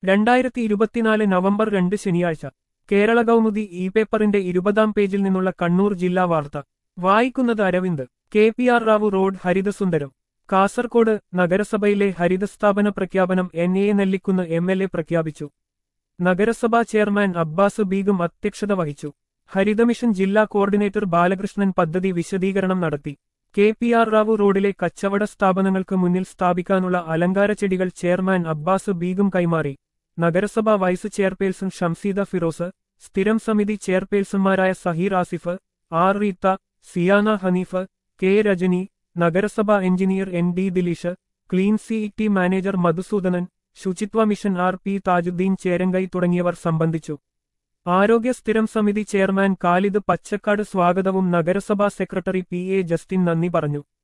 രണ്ടായിരത്തി ഇരുപത്തിനാല് നവംബർ രണ്ട് ശനിയാഴ്ച കേരള കൗമുദി ഇ പേപ്പറിന്റെ ഇരുപതാം പേജിൽ നിന്നുള്ള കണ്ണൂർ ജില്ലാ വാർത്ത വായിക്കുന്നത് Aravind K P R Rao road ഹരിതസുന്ദരം കാസർകോട് നഗരസഭയിലെ ഹരിതസ്ഥാപന പ്രഖ്യാപനം N A Nellikkunnu M L A പ്രഖ്യാപിച്ചു നഗരസഭാ ചെയർമാൻ അബ്ബാസ് ബീഗും അധ്യക്ഷത വഹിച്ചു ഹരിതമിഷൻ ജില്ലാ കോർഡിനേറ്റർ ബാലകൃഷ്ണൻ പദ്ധതി വിശദീകരണം നടത്തി കെ പി ആർ റാവു റോഡിലെ കച്ചവട സ്ഥാപനങ്ങൾക്ക് മുന്നിൽ സ്ഥാപിക്കാനുള്ള അലങ്കാര ചെടികൾ ചെയർമാൻ അബ്ബാസ് ബീഗും കൈമാറി നഗരസഭാ വൈസ് ചെയർപേഴ്സൺ ഷംസീദ ഫിറോസ് സ്ഥിരം സമിതി ചെയർപേഴ്സൺമാരായ സഹീർ ആസിഫ് ആർ റീത്ത സിയാന ഹനീഫ് കെ രജനി നഗരസഭാ engineer N D Dileesh clean C T manager Madhusoodanan ശുചിത്വ mission R P Thajudheen Cherangai തുടങ്ങിയവർ സംബന്ധിച്ചു ആരോഗ്യ സ്ഥിരം സമിതി ചെയർമാൻ കാലിദ് പച്ചക്കാട് സ്വാഗതവും നഗരസഭാ സെക്രട്ടറി പി എ ജസ്റ്റിൻ നന്ദി പറഞ്ഞു